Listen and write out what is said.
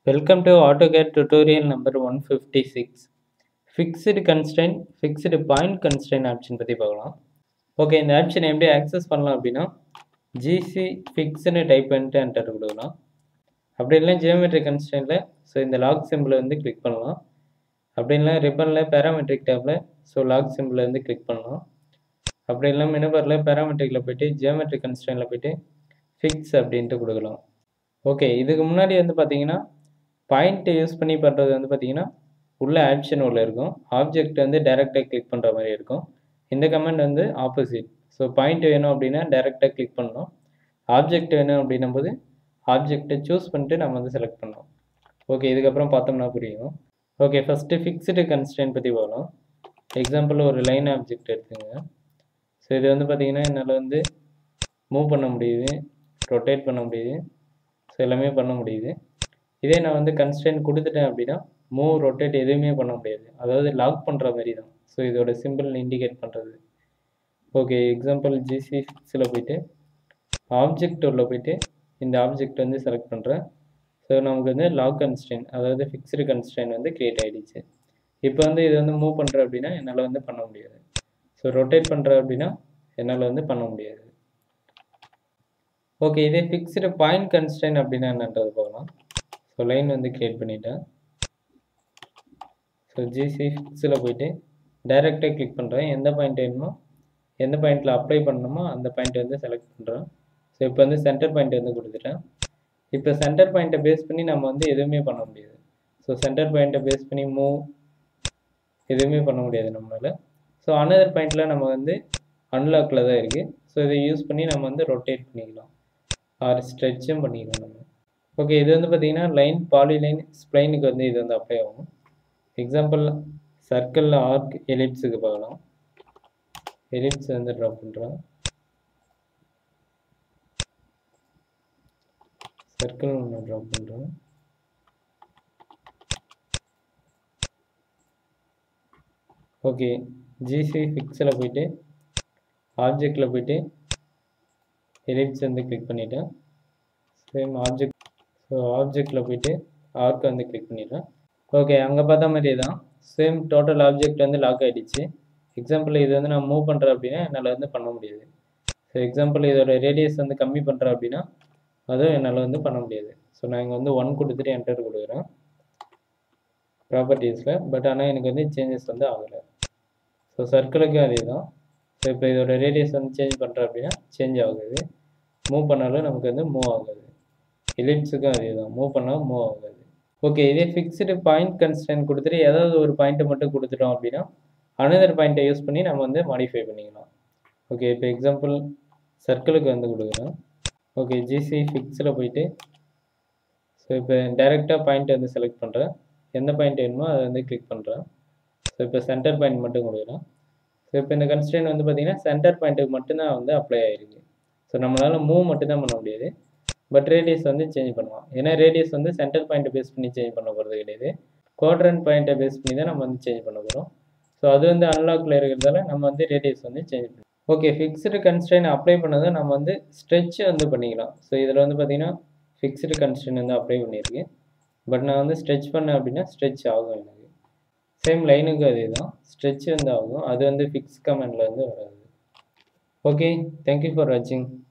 Welcome to AutoCAD tutorial number 156. Fixed constraint, fixed point constraint option பற்றி பார்க்கலாம் okay இந்த option எப்படி access பண்ணலாம் அப்படின்னா ஜிசி ஃபிக்ஸ்னு டைப் பண்ணிட்டு என்டர் கொடுக்கலாம் அப்படி இல்லை ஜியோமெட்ரிக் கன்ஸ்டன்ட்டில் ஸோ இந்த லாக் சிம்பிளை வந்து கிளிக் பண்ணலாம் அப்படி இல்லை ரிப்பனில் பேராமெட்ரிக் டேப்பில் ஸோ லாக் சிம்பிளை வந்து கிளிக் பண்ணலாம் அப்படி இல்லை மெனுபரில் பேராமெட்ரிக்கில் போயிட்டு ஜியோமெட்ரிக் கன்ஸ்டன்ட்டில் போயிட்டு ஃபிக்ஸ் அப்படின்ட்டு கொடுக்கலாம் ஓகே இதுக்கு முன்னாடி வந்து பார்த்தீங்கன்னா பாயிண்ட்டை யூஸ் பண்ணி பண்ணுறது வந்து பார்த்தீங்கன்னா உள்ள ஆப்ஷன் உள்ள இருக்கும் ஆப்ஜெக்ட் வந்து டைரெக்டாக கிளிக் பண்ணுற மாதிரி இருக்கும் இந்த கமெண்ட் வந்து ஆப்போசிட் ஸோ பாயிண்ட் வேணும் அப்படின்னா டைரெக்டாக கிளிக் பண்ணணும் ஆப்ஜெக்ட் வேணும் அப்படின்னும் போது ஆப்ஜெக்டை சூஸ் பண்ணிட்டு நம்ம வந்து செலக்ட் பண்ணோம் ஓகே இதுக்கப்புறம் பார்த்தோம்னா புரியும் ஓகே ஃபஸ்ட்டு ஃபிக்ஸ்டு கன்ஸ்டன்ட் பற்றி பார்க்கலாம் எக்ஸாம்பிள் ஒரு லைன் ஆப்ஜெக்ட் எடுத்துங்க ஸோ இது வந்து பார்த்தீங்கன்னா என்னால் வந்து மூவ் பண்ண முடியுது ரொட்டேட் பண்ண முடியுது ஸோ எல்லாமே பண்ண முடியுது இதே நான் வந்து கன்ஸ்டன்ட் கொடுத்துட்டேன் அப்படின்னா மூவ் ரொட்டேட் எதுவுமே பண்ண முடியாது அதாவது லாக் பண்ணுற மாதிரி தான் ஸோ இதோட சிம்பிள் இண்டிகேட் பண்ணுறது ஓகே எக்ஸாம்பிள் ஜிசி ஃபிக்ஸில் போயிட்டு ஆப்ஜெக்ட் உள்ள போயிட்டு இந்த ஆப்ஜெக்ட் வந்து செலக்ட் பண்ணுறேன் ஸோ நமக்கு வந்து லாக் கன்ஸ்டன்ட் அதாவது ஃபிக்ஸ்டு கன்ஸ்டன்ட் வந்து க்ரியேட் ஆகிடுச்சு இப்போ வந்து இது வந்து மூவ் பண்ணுறேன் அப்படின்னா என்னால் வந்து பண்ண முடியாது ஸோ ரொட்டேட் பண்ணுறேன் அப்படின்னா என்னால் வந்து பண்ண முடியாது ஓகே இதே ஃபிக்ஸ்டு பாயிண்ட் கன்ஸ்டன்ட் அப்படின்னா என்னன்றது பார்க்கலாம் ஸோ லைன் வந்து க்ரியேட் பண்ணிட்டேன் ஸோ ஜிசி ஃபிக்ஸில் போயிட்டு டைரெக்டாக கிளிக் பண்ணுறேன் எந்த பாயிண்ட் வேணுமோ எந்த பாயிண்ட்டில் அப்ளை பண்ணணுமோ அந்த பாயிண்ட் வந்து செலக்ட் பண்ணுறேன் ஸோ இப்போ வந்து சென்டர் பாயிண்ட் வந்து கொடுத்துட்டேன் இப்போ சென்டர் பாயிண்ட்டை பேஸ் பண்ணி நம்ம வந்து எதுவுமே பண்ண முடியாது ஸோ சென்டர் பாயிண்ட்டை பேஸ் பண்ணி மூவ் எதுவுமே பண்ண முடியாது நம்மளால் ஸோ அனதர் பாயிண்டில் நம்ம வந்து அன்லாக்கில் தான் இருக்குது ஸோ இதை யூஸ் பண்ணி நம்ம வந்து ரொட்டேட் பண்ணிக்கலாம் ஆர் ஸ்ட்ரெச்சும் பண்ணிக்கலாம் நம்ம ஓகே இது வந்து பார்த்திங்கன்னா லைன் பாலிலைன் ஸ்ப்ளைனுக்கு வந்து இது வந்து அப்ளை ஆகும் எக்ஸாம்பிள் சர்க்கிளில் ஆர்க் எலிப்ஸுக்கு பார்க்கலாம் எலிப்ஸ் வந்து ட்ரா பண்ணுறோம் சர்க்கிள் ஒன்று ட்ரா பண்ணுறோம் ஓகே ஜிசி ஃபிக்ஸில் போயிட்டு ஆப்ஜெக்டில் போயிட்டு எலிப்ஸ் வந்து கிளிக் பண்ணிவிட்டேன் சேம் ஆப்ஜெக்ட் ஸோ ஆப்ஜெக்டில் போயிட்டு ஆர்க் வந்து கிளிக் பண்ணிடுறேன் ஓகே அங்கே பார்த்த மாதிரியே தான் சேம் டோட்டல் ஆப்ஜெக்ட் வந்து லாக் ஆகிடுச்சு எக்ஸாம்பிள் இது வந்து நான் மூவ் பண்ணுறேன் அப்படின்னா என்னால் வந்து பண்ண முடியாது ஸோ எக்ஸாம்பிள் இதோட ரேடியஸ் வந்து கம்மி பண்ணுறேன் அப்படின்னா அதுவும் என்னால் வந்து பண்ண முடியாது ஸோ நான் இங்கே வந்து ஒன் கொடுத்துட்டு என்டர் கொடுக்குறேன் ப்ராப்பர்ட்டிஸில் பட் ஆனால் எனக்கு வந்து சேஞ்சஸ் வந்து ஆகலை ஸோ சர்க்கிளுக்கும் அதே தான் ஸோ இப்போ இதோட ரேடியஸ் வந்து சேஞ்ச் பண்ணுறேன் அப்படின்னா சேஞ்ச் ஆகுது மூவ் பண்ணாலும் நமக்கு வந்து மூவ் ஆகாது எலிப்ஸுக்கும் அதே தான் மூவ் பண்ணாலும் மூவ் ஆகாது ஓகே இதே ஃபிக்ஸ்டு பாயிண்ட் கன்ஸ்டன்ட் கொடுத்துட்டு ஏதாவது ஒரு பாயிண்ட்டை மட்டும் கொடுத்துட்டோம் அப்படின்னா அனதர் பாயிண்ட்டை யூஸ் பண்ணி நம்ம வந்து மாடிஃபை பண்ணிக்கலாம் ஓகே இப்போ எக்ஸாம்பிள் சர்க்கிளுக்கு வந்து கொடுக்குறேன் ஓகே ஜிசி ஃபிக்ஸில் போயிட்டு ஸோ இப்போ டைரெக்டாக பாயிண்ட் வந்து செலக்ட் பண்ணுறேன் எந்த பாயிண்ட் வேணுமோ அதை வந்து கிளிக் பண்ணுறேன் ஸோ இப்போ சென்டர் பாயிண்ட் மட்டும் கொடுக்குறேன் ஸோ இப்போ இந்த கன்ஸ்டன்ட் வந்து பார்த்திங்கன்னா சென்டர் பாயிண்ட்டுக்கு மட்டும்தான் வந்து அப்ளை ஆகிருக்கு ஸோ நம்மளால் மூவ் மட்டும்தான் பண்ண முடியாது பட் ரேடியஸ் வந்து சேஞ்ச் பண்ணலாம் ஏன்னா ரேடியஸ் வந்து சென்டர் பாயிண்ட்டை பேஸ் பண்ணி சேஞ்ச் பண்ண போகிறது கிடையாது குவாட்ரண்ட் பாயிண்ட்டை பேஸ் பண்ணி தான் நம்ம வந்து சேஞ்ச் பண்ண போகிறோம் ஸோ அது வந்து அன்லாக்கில் இருக்கிறதால நம்ம வந்து ரேடியஸ் வந்து சேஞ்ச் பண்ணலாம் ஓகே ஃபிக்ஸ்டு கன்ஸ்டன்ட் அப்ளை பண்ணதை நம்ம வந்து ஸ்ட்ரெச் வந்து பண்ணிக்கலாம் ஸோ இதில் வந்து பார்த்திங்கன்னா ஃபிக்ஸ்டு கன்ஸ்டன்ட் வந்து அப்ளை பண்ணியிருக்கேன் பட் நான் வந்து ஸ்ட்ரெச் பண்ணேன் அப்படின்னா ஸ்ட்ரெச் ஆகும் எனக்கு சேம் லைனுக்கு அதே தான் ஸ்ட்ரெச் வந்து ஆகும் அது வந்து ஃபிக்ஸ் கமெண்டில் வந்து வராது ஓகே தேங்க்யூ ஃபார் வாட்சிங்